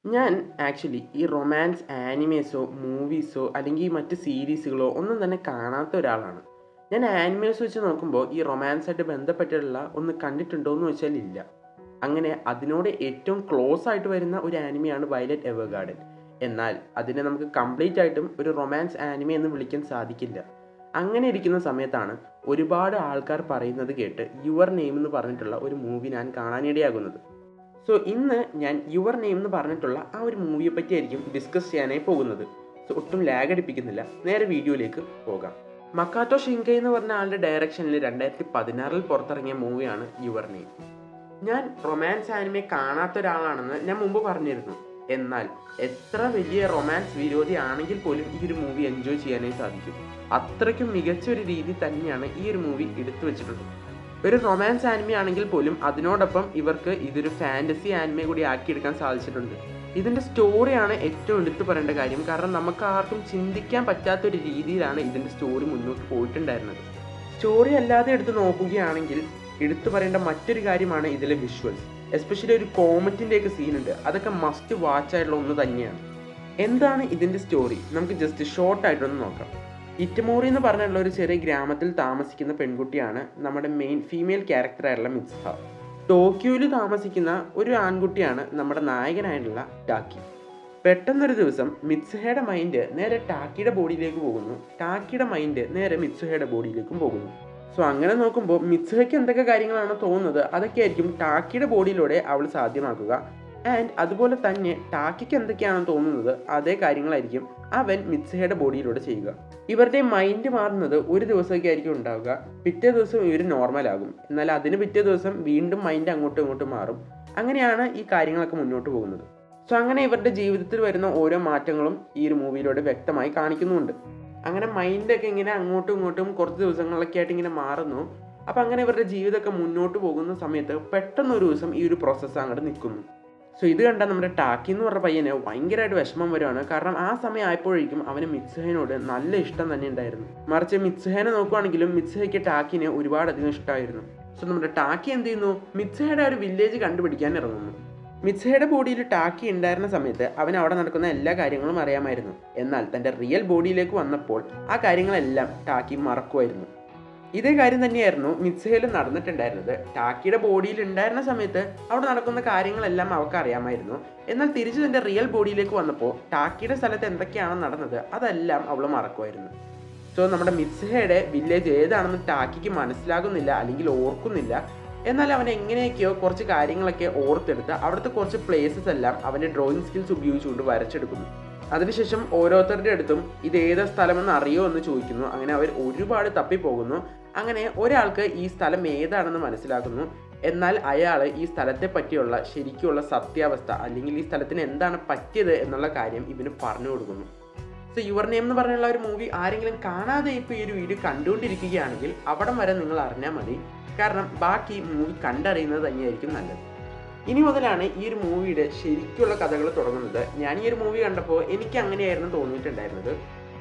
ഞാൻ ആക്ച്വലി ഈ റൊമാൻസ് ആനിമേസോ മൂവീസോ അല്ലെങ്കിൽ മറ്റ് സീരീസുകളോ ഒന്നും തന്നെ കാണാത്ത ഒരാളാണ് ഞാൻ ആനിമേസ് വെച്ച് നോക്കുമ്പോൾ ഈ റൊമാൻസായിട്ട് ബന്ധപ്പെട്ടിട്ടുള്ള ഒന്ന് കണ്ടിട്ടുണ്ടോ എന്ന് വെച്ചാൽ ഇല്ല അങ്ങനെ അതിനോട് ഏറ്റവും ക്ലോസ് ആയിട്ട് വരുന്ന ഒരു ആനിമയാണ് വയലറ്റ് എവർ ഗാർഡൻ എന്നാൽ അതിനെ നമുക്ക് കംപ്ലീറ്റ് ആയിട്ടും ഒരു റൊമാൻസ് ആനിമ എന്ന് വിളിക്കാൻ സാധിക്കില്ല അങ്ങനെ ഇരിക്കുന്ന സമയത്താണ് ഒരുപാട് ആൾക്കാർ പറയുന്നത് കേട്ട് യുവർ നെയിം എന്ന് പറഞ്ഞിട്ടുള്ള ഒരു മൂവി ഞാൻ കാണാനിടയാകുന്നത് സോ ഇന്ന് ഞാൻ യുവർ നെയിം എന്ന് പറഞ്ഞിട്ടുള്ള ആ ഒരു മൂവിയെ പറ്റിയായിരിക്കും ഡിസ്കസ് ചെയ്യാനായി പോകുന്നത് സോ ഒട്ടും ലാഗ് അടിപ്പിക്കുന്നില്ല നേരെ വീഡിയോയിലേക്ക് പോകാം മക്കാറ്റോ ഷിങ്കെ എന്ന് പറഞ്ഞ ആളുടെ ഡയറക്ഷനിൽ രണ്ടായിരത്തി പതിനാറിൽ പുറത്തിറങ്ങിയ മൂവിയാണ് യുവർ നെയിം ഞാൻ റൊമാൻസ് ആനിമെ കാണാത്ത ഒരാളാണെന്ന് ഞാൻ മുമ്പ് പറഞ്ഞിരുന്നു എന്നാൽ എത്ര വലിയ റൊമാൻസ് വിരോധി ആണെങ്കിൽ പോലും ഈ ഒരു മൂവി എൻജോയ് ചെയ്യാനായി സാധിക്കും അത്രയ്ക്കും മികച്ച ഒരു രീതി തന്നെയാണ് ഈ ഒരു മൂവി എടുത്തു വെച്ചിട്ടുള്ളത് ഒരു റൊമാൻസ് ആനിമി ആണെങ്കിൽ പോലും അതിനോടൊപ്പം ഇവർക്ക് ഇതൊരു ഫാൻറ്റസി ആനിമെ കൂടി ആക്കിയെടുക്കാൻ സാധിച്ചിട്ടുണ്ട് ഇതിൻ്റെ സ്റ്റോറിയാണ് ഏറ്റവും എടുത്തു പറയേണ്ട കാര്യം കാരണം നമുക്ക് ആർക്കും ചിന്തിക്കാൻ പറ്റാത്തൊരു രീതിയിലാണ് ഇതിൻ്റെ സ്റ്റോറി മുന്നോട്ട് പോയിട്ടുണ്ടായിരുന്നത് സ്റ്റോറി അല്ലാതെ എടുത്ത് നോക്കുകയാണെങ്കിൽ എടുത്തു പറയേണ്ട മറ്റൊരു കാര്യമാണ് ഇതിലെ വിഷ്വൽസ് എസ്പെഷ്യലി ഒരു കോമറ്റിൻ്റെയൊക്കെ സീനുണ്ട് അതൊക്കെ മസ്റ്റ് വാച്ച് ആയിട്ടുള്ള ഒന്ന് തന്നെയാണ് എന്താണ് ഇതിൻ്റെ സ്റ്റോറി നമുക്ക് ജസ്റ്റ് ഷോർട്ട് ആയിട്ടൊന്ന് നോക്കാം ഇറ്റമോറി എന്ന് പറഞ്ഞുള്ള ഒരു ചെറിയ ഗ്രാമത്തിൽ താമസിക്കുന്ന പെൺകുട്ടിയാണ് നമ്മുടെ മെയിൻ ഫീമെയിൽ ക്യാരക്ടറായിട്ടുള്ള മിത്സഹ ടോക്കിയോയിൽ താമസിക്കുന്ന ഒരു ആൺകുട്ടിയാണ് നമ്മുടെ നായകനായിട്ടുള്ള ടാക്കി പെട്ടെന്നൊരു ദിവസം മിത്സുഹയുടെ മൈൻഡ് നേരെ ടാക്കിയുടെ ബോഡിയിലേക്ക് പോകുന്നു ടാക്കിയുടെ മൈൻഡ് നേരെ മിത്സുഹയുടെ ബോഡിയിലേക്കും പോകുന്നു സോ അങ്ങനെ നോക്കുമ്പോൾ മിത്സുഹയ്ക്ക് എന്തൊക്കെ കാര്യങ്ങളാണ് തോന്നുന്നത് അതൊക്കെ ആയിരിക്കും ടാക്കിയുടെ ബോഡിയിലൂടെ അവൾ സാധ്യമാക്കുക ആൻഡ് അതുപോലെ തന്നെ ടാക്കിക്ക് എന്തൊക്കെയാണ് തോന്നുന്നത് അതേ കാര്യങ്ങളായിരിക്കും അവൻ മിത്സുഹയുടെ ബോഡിയിലൂടെ ചെയ്യുക ഇവരുടെ മൈൻഡ് മാറുന്നത് ഒരു ദിവസമൊക്കെ ആയിരിക്കും ഉണ്ടാവുക പിറ്റേ ദിവസം ഇവർ നോർമലാകും എന്നാൽ അതിന് പിറ്റേ ദിവസം വീണ്ടും മൈൻഡ് അങ്ങോട്ടും ഇങ്ങോട്ടും മാറും അങ്ങനെയാണ് ഈ കാര്യങ്ങളൊക്കെ മുന്നോട്ട് പോകുന്നത് സോ അങ്ങനെ ഇവരുടെ ജീവിതത്തിൽ വരുന്ന ഓരോ മാറ്റങ്ങളും ഈ ഒരു മൂവിയിലൂടെ വ്യക്തമായി കാണിക്കുന്നുണ്ട് അങ്ങനെ മൈൻഡൊക്കെ ഇങ്ങനെ അങ്ങോട്ടും ഇങ്ങോട്ടും കുറച്ച് ദിവസങ്ങളിലൊക്കെ ആയിട്ട് ഇങ്ങനെ മാറുന്നു അപ്പോൾ അങ്ങനെ ഇവരുടെ ജീവിതമൊക്കെ മുന്നോട്ട് പോകുന്ന സമയത്ത് പെട്ടെന്ന് ഒരു ദിവസം ഈ ഒരു പ്രോസസ്സ് അങ്ങോട്ട് നിൽക്കുന്നു സോ ഇത് കണ്ട നമ്മുടെ ടാക്കി എന്ന് പറഞ്ഞ പയ്യന് ഭയങ്കരമായിട്ട് വിഷമം വരുവാണ് കാരണം ആ സമയം ആയപ്പോഴേക്കും അവന് മിത്സുഹേനോട് നല്ല ഇഷ്ടം തന്നെ ഉണ്ടായിരുന്നു മറിച്ച് മിത്സുഹേനെ നോക്കുവാണെങ്കിലും മിത്സുഹയ്ക്ക് ടാക്കിനെ ഒരുപാടധികം ഇഷ്ടമായിരുന്നു സോ നമ്മുടെ ടാക്കി എന്ത് ചെയ്യുന്നു മിത്സുഹയുടെ ഒരു വില്ലേജ് കണ്ടുപിടിക്കാൻ ഇറങ്ങുന്നു മിത്സയുടെ ബോഡിയിൽ ടാക്കി ഉണ്ടായിരുന്ന സമയത്ത് അവൻ അവിടെ നടക്കുന്ന എല്ലാ കാര്യങ്ങളും അറിയാമായിരുന്നു എന്നാൽ തൻ്റെ റിയൽ ബോഡിയിലേക്ക് വന്നപ്പോൾ ആ കാര്യങ്ങളെല്ലാം ടാക്കി മറക്കുമായിരുന്നു ഇതേ കാര്യം തന്നെയായിരുന്നു മിത്സഹയിൽ നടന്നിട്ടുണ്ടായിരുന്നത് ടാക്കിയുടെ ബോഡിയിൽ ഉണ്ടായിരുന്ന സമയത്ത് അവിടെ നടക്കുന്ന കാര്യങ്ങളെല്ലാം അവൾക്ക് അറിയാമായിരുന്നു എന്നാൽ തിരിച്ചു തൻ്റെ റിയൽ ബോഡിയിലേക്ക് വന്നപ്പോൾ ടാക്കിയുടെ സ്ഥലത്ത് എന്തൊക്കെയാണ് നടന്നത് അതെല്ലാം അവൾ മറക്കുമായിരുന്നു സോ നമ്മുടെ മിത്സഹയുടെ വില്ലേജ് ഏതാണെന്ന് ടാക്കിക്ക് മനസ്സിലാകുന്നില്ല അല്ലെങ്കിൽ ഓർക്കുന്നില്ല എന്നാൽ അവൻ എങ്ങനെയൊക്കെയോ കുറച്ച് കാര്യങ്ങളൊക്കെ ഓർത്തെടുത്ത് അവിടുത്തെ കുറച്ച് പ്ലേസസ് എല്ലാം അവൻ്റെ ഡ്രോയിങ് സ്കിൽസ് ഉപയോഗിച്ചുകൊണ്ട് വരച്ചെടുക്കുന്നു അതിനുശേഷം ഓരോരുത്തരുടെ അടുത്തും ഇത് ഏത് സ്ഥലമെന്ന് അറിയോ എന്ന് ചോദിക്കുന്നു അങ്ങനെ അവർ ഒരുപാട് തപ്പിപ്പോകുന്നു അങ്ങനെ ഒരാൾക്ക് ഈ സ്ഥലം ഏതാണെന്ന് മനസ്സിലാക്കുന്നു എന്നാൽ അയാൾ ഈ സ്ഥലത്തെ പറ്റിയുള്ള ശരിക്കുള്ള സത്യാവസ്ഥ അല്ലെങ്കിൽ ഈ സ്ഥലത്തിന് എന്താണ് പറ്റിയത് എന്നുള്ള കാര്യം ഇവന് പറഞ്ഞു കൊടുക്കുന്നു സോ യുവർ നെയിം എന്ന് പറഞ്ഞുള്ള ഒരു മൂവി ആരെങ്കിലും കാണാതെ ഇപ്പോൾ ഈ ഒരു വീഡിയോ കണ്ടുകൊണ്ടിരിക്കുകയാണെങ്കിൽ അവിടം വരെ നിങ്ങൾ അറിഞ്ഞാൽ മതി കാരണം ബാക്കി മൂവി കണ്ടറിയുന്നത് തന്നെയായിരിക്കും നല്ലത് ഇനി മുതലാണ് ഈ ഒരു മൂവിയുടെ ശരിക്കുള്ള കഥകൾ തുടങ്ങുന്നത് ഞാൻ ഈ ഒരു മൂവി കണ്ടപ്പോൾ എനിക്ക് അങ്ങനെയായിരുന്നു തോന്നിയിട്ടുണ്ടായിരുന്നത്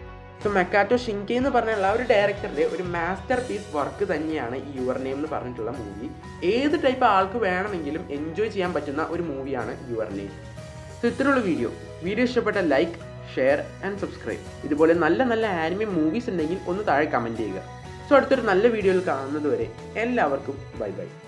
സോ മെക്കാറ്റോ ഷിങ്കെ എന്ന് പറഞ്ഞുള്ള ഒരു ഡയറക്ടറുടെ ഒരു മാസ്റ്റർ പീസ് വർക്ക് തന്നെയാണ് ഈ യുവർ നെയിം എന്ന് പറഞ്ഞിട്ടുള്ള മൂവി ഏത് ടൈപ്പ് ആൾക്ക് വേണമെങ്കിലും എൻജോയ് ചെയ്യാൻ പറ്റുന്ന ഒരു മൂവിയാണ് യുവർ നെയിം സോ ഇത്രയുള്ള വീഡിയോ വീഡിയോ ഇഷ്ടപ്പെട്ട ലൈക്ക് ഷെയർ ആൻഡ് സബ്സ്ക്രൈബ് ഇതുപോലെ നല്ല നല്ല ആനിമി മൂവീസ് ഉണ്ടെങ്കിൽ ഒന്ന് താഴെ കമൻറ്റ് ചെയ്യുക സോ അടുത്തൊരു നല്ല വീഡിയോയിൽ കാണുന്നത് വരെ എല്ലാവർക്കും ബൈ ബൈ